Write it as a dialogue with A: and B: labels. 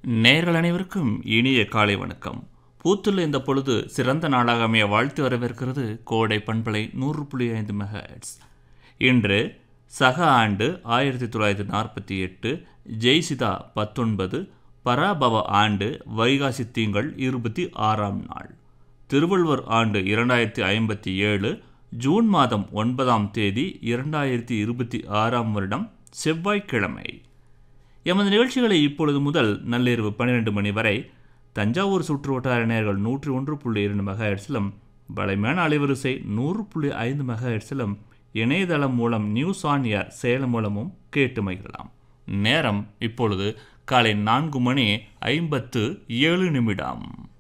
A: நேர்கள் அனைவருக்கும் இனிய காலை வணக்கம் பூத்துள்ள இந்த பொழுது சிறந்த நாளாக அமைய வாழ்த்து வரவேற்கிறது கோடை பண்பலை நூறு புள்ளி ஐந்து மெகாஹெட்ஸ் இன்று சக ஆண்டு ஆயிரத்தி தொள்ளாயிரத்தி நாற்பத்தி எட்டு ஜெய்சிதா பத்தொன்பது பராபவ ஆண்டு வைகாசி திங்கள் இருபத்தி ஆறாம் நாள் திருவள்ளுவர் ஆண்டு இரண்டாயிரத்தி ஐம்பத்தி ஏழு ஜூன் மாதம் ஒன்பதாம் தேதி இரண்டாயிரத்தி இருபத்தி ஆறாம் வருடம் செவ்வாய்க்கிழமை எமது நிகழ்ச்சிகளை இப்பொழுது முதல் நள்ளிரவு பன்னிரெண்டு மணி வரை தஞ்சாவூர் சுற்று வட்டார நேர்கள் நூற்றி ஒன்று புள்ளி இரண்டு மெகா ஹெட்ஸிலும் வலைமையான அலைவரிசை நூறு புள்ளி ஐந்து மெகா ஹெட்ஸிலும் இணையதளம் மூலம் நியூஸ் ஆன் ஏர் சேலம் மூலமும் கேட்டு மகிழலாம் நேரம் இப்பொழுது காலை நான்கு மணி ஐம்பத்து ஏழு நிமிடம்